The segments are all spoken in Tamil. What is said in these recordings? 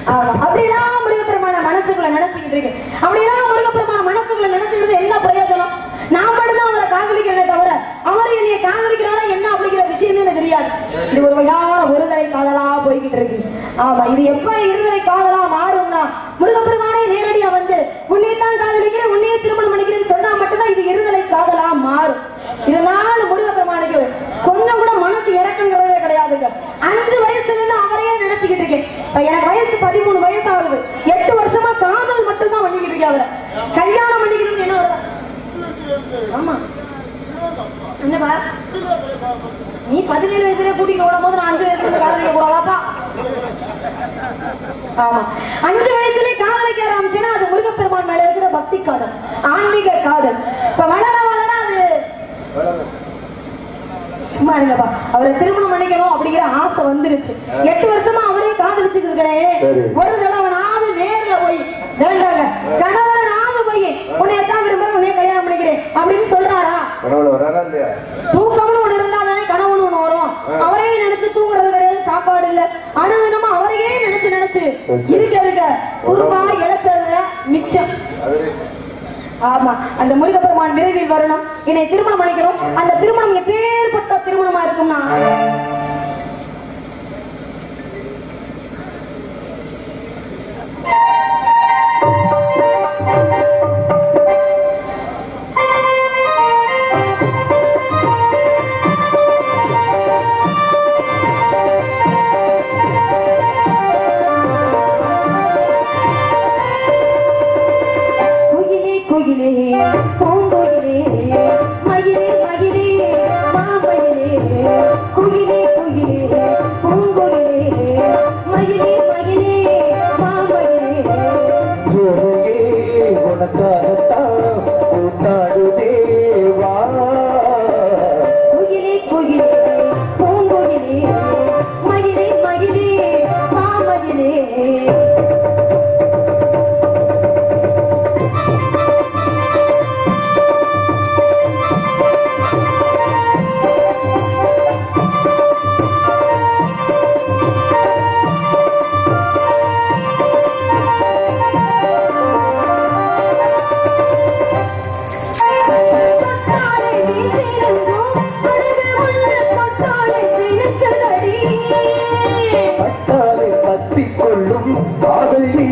ஆமா அப்படியெல்லாம் முருகப்பெருமான மனசுக்குள்ள நினைச்சுக்கிட்டு இருக்கு அப்படியெல்லாம் முருகப்பெருமான மனசுக்குள்ள நினைச்சுக்கிறது என்ன பிரயோஜனம் நான் மட்டும்தான் அவரை காதலிக்கிறேனே தவிர அவர் என்னைய காதலிக்கிறாரா என்ன அப்படிங்கிற விஷயமே எனக்கு தெரியாது இது ஒரு வகையான ஒருதலை காதலா போய்கிட்டு இருக்கு ஆமா இது எப்ப இருதலை காதலா மாறும்னா முருகப்பெருமானே நேரடியா வந்து உன்னையே தான் காதலிக்கிறேன் உன்னையே திருமணம் பண்ணிக்கிறேன்னு சொன்னா மட்டும்தான் இது இருதலை காதலா மாறும் இருந்தாலும் முருகப்பெருமானுக்கு கொஞ்சம் கூட மனசு இறக்கங்கிறதே கிடையாதுங்க அஞ்சு வயசுல இருந்து அவரையே நினைச்சுக்கிட்டு இருக்கேன் இப்ப எனக்கு வயசு பதிமூணு வயசு ஆகுது எட்டு வருஷமா காதல் மட்டும் தான் பண்ணிக்கிட்டு இருக்கேன் அவரை கல்யாணம் பண்ணிக்கணும்னு என்ன வருதா ஆமா என்னப்பா நீ பதினேழு வயசுலயே கூட்டிட்டு ஓடும் போது நான் அஞ்சு வயசுல இருந்து காதலிக்க கூடாதாப்பா ஆமா அஞ்சு வயசுலயே காதலிக்க ஆரம்பிச்சேன்னா அது முருகப்பெருமான் மேல இருக்கிற பக்தி காதல் ஆன்மீக காதல் இப்ப வளர வளர அது சும்மா இருங்கப்பா அவரை திருமணம் பண்ணிக்கணும் அப்படிங்கிற ஆசை வந்துருச்சு எட்டு வருஷமா அவரே காதலிச்சுட்டு இருக்கனே சரி. ஒரு தடவைனாவது நேர்ல போய் வேண்டாங்க கணவனாவது போய் உன்னை எத்தான் விரும்புறேன் உன்னைய கல்யாணம் பண்ணிக்கிறேன் அப்படின்னு சொல்றாரா கனவுல வராரா இல்லையா தூக்கம்னு ஒண்ணு இருந்தா தானே கனவுன்னு ஒண்ணு வரும் அவரே நினைச்சு தூங்குறது கிடையாது சாப்பாடு இல்ல அனுதினமா அவரையே நினைச்சு நினைச்சு இருக்க இருக்க குருபா இழைச்சதுல மிச்சம் அவரு ஆமா அந்த முருகப்பெருமான் விரைவில் வரணும் என்னை திருமணம் பண்ணிக்கணும் அந்த திருமணம் எப்பேற்பட்ட திருமணமா இருக்கும்னா குயிலே குயிலே பூங்குயிலே மயிலே மயிலே மாமயிலே குயிலே குயிலே பூங்குயிலே மயிலே மயிலே மாமயிலே பூமியே உனக்காகத்தான் உன்னாடுதே வா குயிலே குயிலே பூங்குயிலே மயிலே மயிலே மாமயிலே தொட்டாலே வீசிருக்கும் அழகு ஒன்று தொட்டாலே சிரிச்சதடி பட்டாலை பத்தி கொள்ளும் காதல்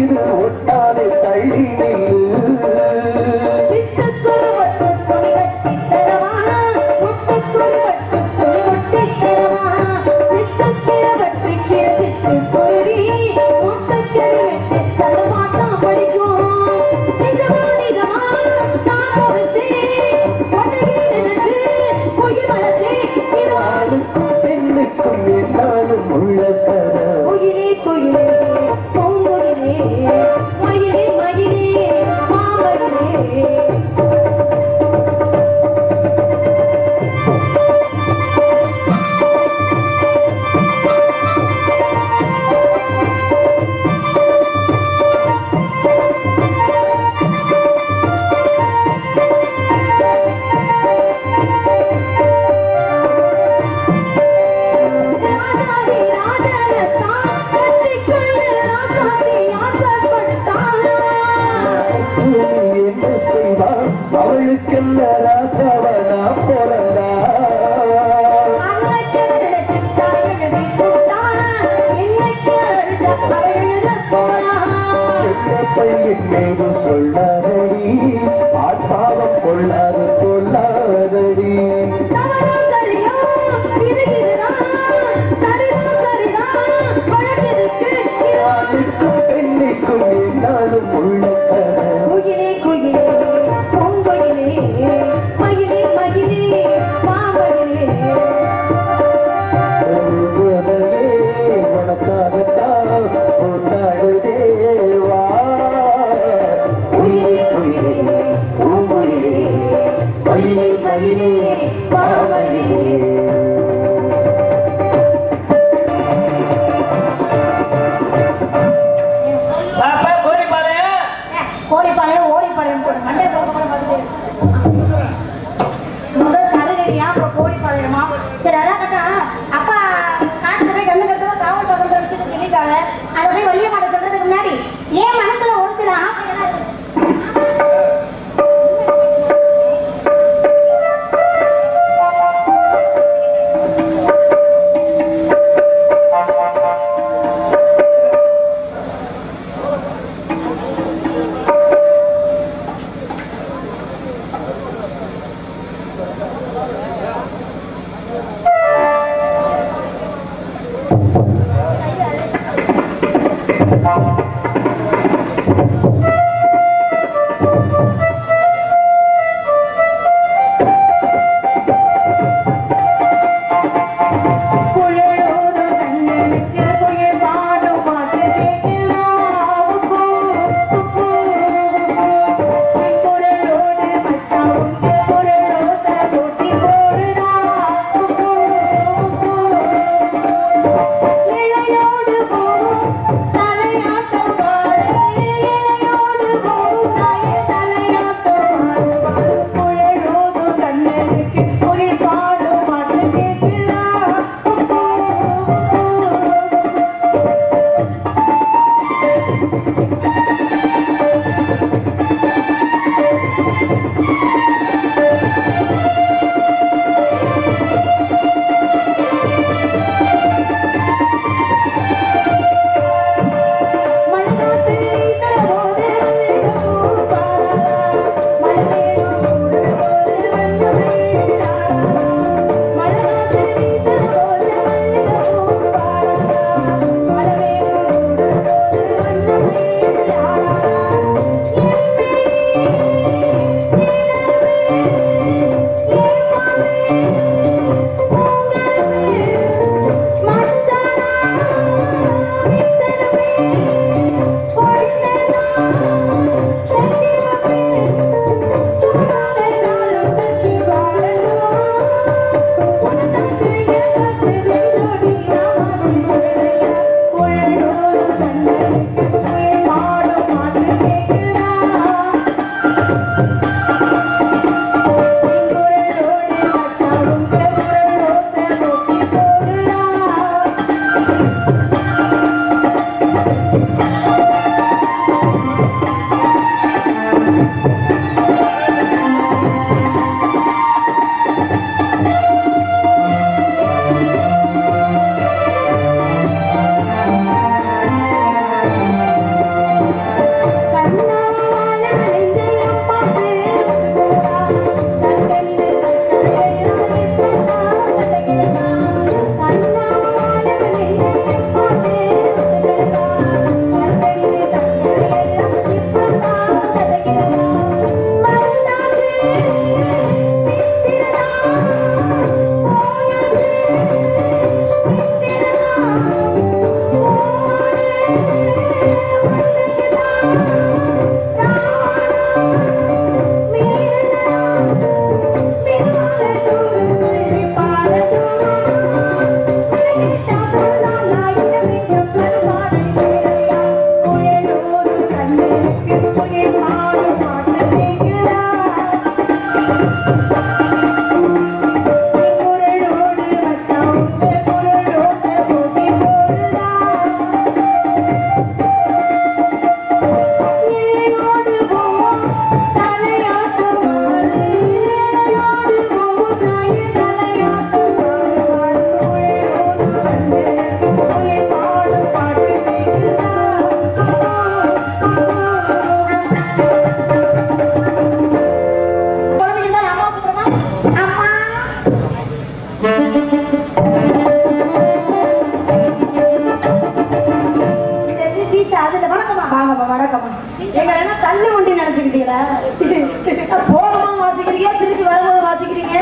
போகும்போது வாசிக்கிறீங்க திருப்பி வரும்போது வாசிக்கிறீங்க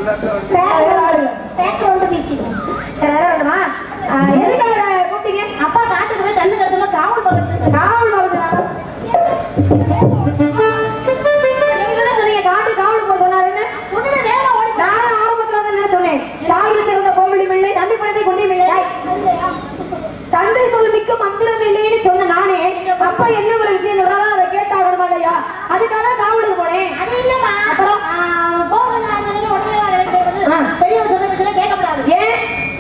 பேக்ரவுண்ட் பேசிடுவோம் சரி அதெல்லாம் வேணுமா ஆ, எதுக்காக கூப்பிட்டீங்க அப்பா காட்டுக்கு போய் கண்ணு கடத்தல காவல் பக்கத்துல காவல் மறந்துனால நீங்க தானே சொன்னீங்க காட்டு காவல் போக சொன்னாருன்னு சொன்னது வேலை ஓடி நானும் ஆரம்பத்துல வந்து என்ன சொன்னேன் தாயில் சிறந்த கோவிலும் இல்லை தம்பி படத்தை கொண்டியும் இல்லை தந்தை சொல் மிக்க மந்திரம் இல்லைன்னு சொன்ன நானே அப்பா என்ன ஒரு விஷயம் சொல்றாரோ அதை கேட்டாகணுமா இல்லையா அதுக்காக தான் காவலுக்கு போனேன் அது இல்லம்மா அப்புறம்? போகணும் உடனே வா, எனக்கு கேட்குது. ஆ. பெரியவங்க சொன்ன பிரச்சனை கேட்கக்கூடாது ஏன்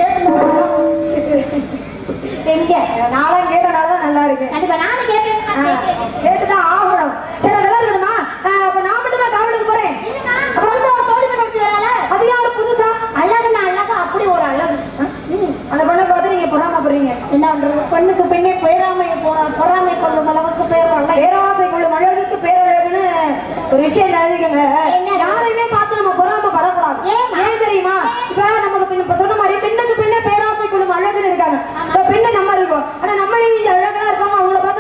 எங்க நானும் கேட்டனால தான் நல்லா இருக்கு கண்டிப்பா நானும் கேட்பேன் ஆ, நான் கேட்கிறேன். கேட்டுதான் ஆகணும் சரி அதெல்லாம் இருக்கணுமா ஆ, அப்ப நான் மட்டும் தான் காவலுக்கு போறேன் இல்லம்மா, புதுசா ஒரு தோழி பண்ண வச்சுக்கிறாள? அது யாரு புதுசா அழகுன்னா அழகு, அப்படி ஒரு அழகு ம். அந்த பொண்ணை பார்த்து நீங்க பொறாம போறீங்க என்ன பண்றது பெண்ணுக்கு பெண்ணே பொறாமை போறா- பொறாமை கொள்ளும் அளவுக்கு பேரும் அல்ல பேராசை கொள்ளும் அழகுக்கு பேரழகுன்னு ஒரு விஷயம் எழுதிக்கங்க என்ன? யாரையுமே பார்த்து நம்ம பொறாம படக்கூடாது ஏம்மா? ஏன் தெரியுமா இப்ப நமக்கு பின்ன- இப்ப சொன்ன மாதிரி பெண்ணுக்கு பெண்ணே பேராசை கொள்ளும் அழகுன்னு இருக்காங்க இப்ப பெண்ணை நம்ம இருக்கோம் ஆனா நம்மளே இங்க அழகா இருக்கோம் அவங்கள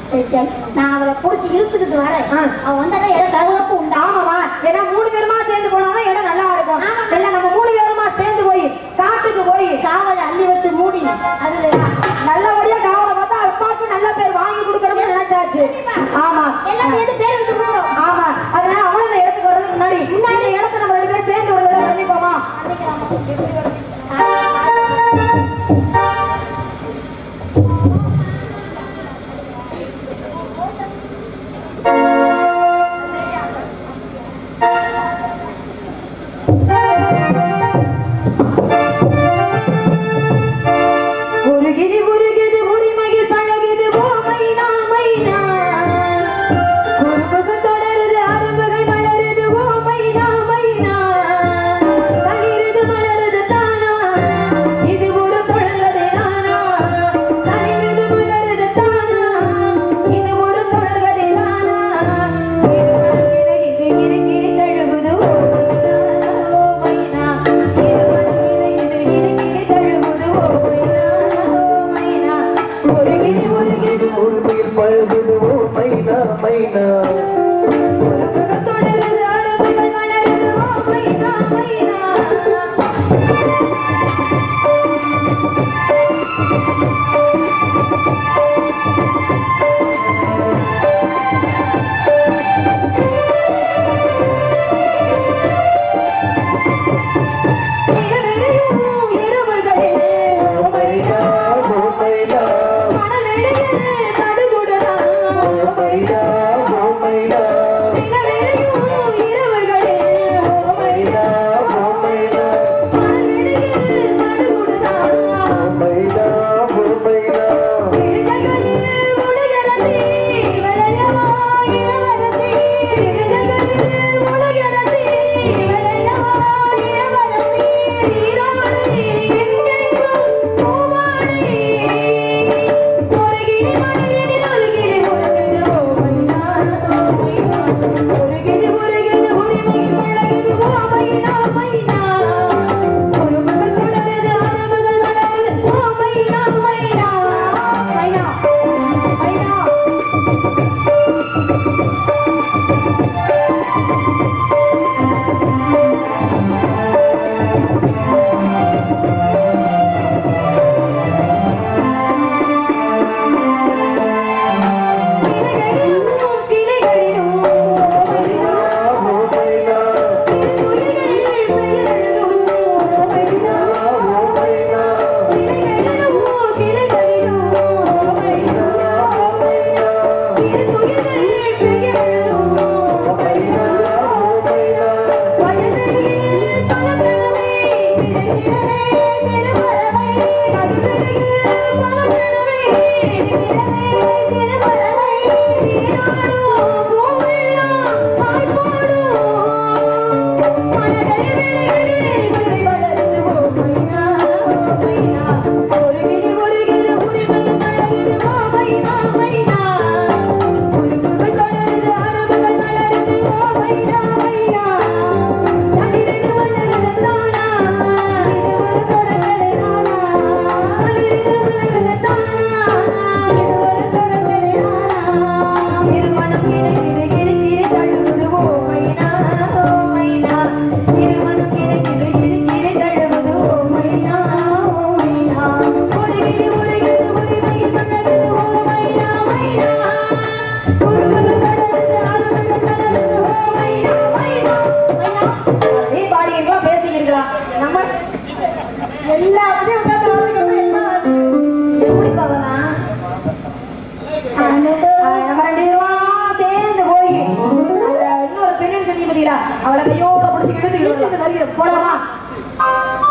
சரி சரி நான் அவளை புடிச்சு இழுத்துக்கிட்டு வரேன் ஆ. அவ வந்தாதான் இடம் தகவலப்பு உண்டா ஆமாமா ஏன்னா மூணு பேருமா சேர்ந்து போனாதான் இடம் நல்லா இருக்கும் ஆமா. இல்ல நம்ம மூணு பேருமா சேர்ந்து போய் காட்டுக்கு போய் காவலை அள்ளி வச்சு மூடி அது நல்லபடியா காவலை பார்த்தா அப்பாவுக்கு நல்ல பேர் வாங்கி கொடுக்கணும்னு நினைச்சாச்சு ஆமா எல்லாம் எது பேர் எடுத்து போறோம் ஆமா அதனால அவளும் இந்த இடத்துக்கு வர்றதுக்கு முன்னாடி முன்னாடி இந்த இடத்த நம்ம ரெண்டு பேரும் சேர்ந்து ஒரு தடவை பண்ணிப்போமா உருகிது உருகிது உரிமையில் பழகுது ஓ மைனா மைனா குறும்புகள் தொடருது அரும்புகள் மலருது ஓ மைனா மைனா தளிருது மலருது தானா இது ஒரு தொடர்கதை தானா தளிருது மலருது தானா இது ஒரு தொடர்கதை தானா இது கிரி கிரி தழுவுது ஓ மைனா இது கிரி கிரி தழுவுது ஓ மைனா ஒரு கிரி ஒரு கிரி உரிமையில் பழகுது ஓ மைனா மைனா தொடருது அரும்புகள் மலருது ஓ மைனா மைனா இரவெறியும் இரவுகளில் ஓ மைனா ஓ மைனா மணவெளியில் நடுகுடலாம் ஓ மைனா ஓ மைனா இரவெறியும் இரவுகளில் மைனா ஓ மைனா மணவெளியில் நடுகுடலாம் ஓ மைனா ஓ மைனா விழிகளில் உலகரசி வெள்ளவா இளவரசி விழிகளில் உலகரசி வெள்ளவா இளவரசி நீராடி எங்கெங்கும் பூவாடி ஒரு கிளி மணியினி ஒரு கிளி உருகுது ஓ மைனா ஓ மைனா உருகுது உருகுது உரிமையில் பழகுது ஓ மைனா மைனா உருமகள் தொடருது அருமகள் வளருது ஓ மைனா மைனா மைனா மைனா கிளைகளிலும் கிளைகளிலும் ஓ மைனா ஓ மைனா திருமுருகன் பெயரெழுதும் ஓ மைனா ஓ மைனா கிளைகளிலும் கிளைகளிலும் ஓ மைனா ஓ மைனா திருமுருகன் பெயரெழுதும் ஓ மைனா ஓ மைனா வயல்வெளியில் பலபலவை விதைக்கிறதே பெருமரவை. வயல்வெளியில் பலபலவை விதைக்கிறதே பெருமரவை. நீராடும் பூவெல்லாம் பால் போடும். மலர்கள் விழிகளில் விழி வளருது ஓ மைனா, ஓ மைனா. ஒரு கிளி ஒரு கிளி உரிமையில் தளருது ஓ மைனா, மைனா. உருவுகள் தொடருது அருவுகள் மலருது ஓ மைனா, மைனா. தளிரிது மலருது தானா, இது ஒரு தொடர்கதை தானா. தளிரிது மலருது தானா, இது ஒரு தொடர்கதை தானா. இருமனம் கிளைக்குது, கிறுக்கிறு தழுவுது ஓ மைனா, ஓ மைனா. இருமனம் கிளைக்குது, கிறுக்கிறு தழுவுது ஓ மைனா, ஓ மைனா. ஒரு கிளி ஒரு கிளி உரிமையில் பழகுது ஓ மைனா, மைனா. உருவுகள் தொடருது, அருவுகள் மலருது ஓ மைனா, மைனா, மைனா. அப்படியே பாடியிருக்கலாம், பேசியிருக்கலாம். நம்ம எல்லாத்தையும் உட்கார்ந்து ஆளுங்க எல்லாம் எப்படி பார்க்கலாம்? ஆஹ் நம்ம ரெண்டு பேருமா சேர்ந்து போய் அந்த இன்னொரு பெண்ணு சொல்லி பார்த்தீங்களா அவளை கையோட பிடிச்சி இழுத்து இழுத்து வருகிற போலாமா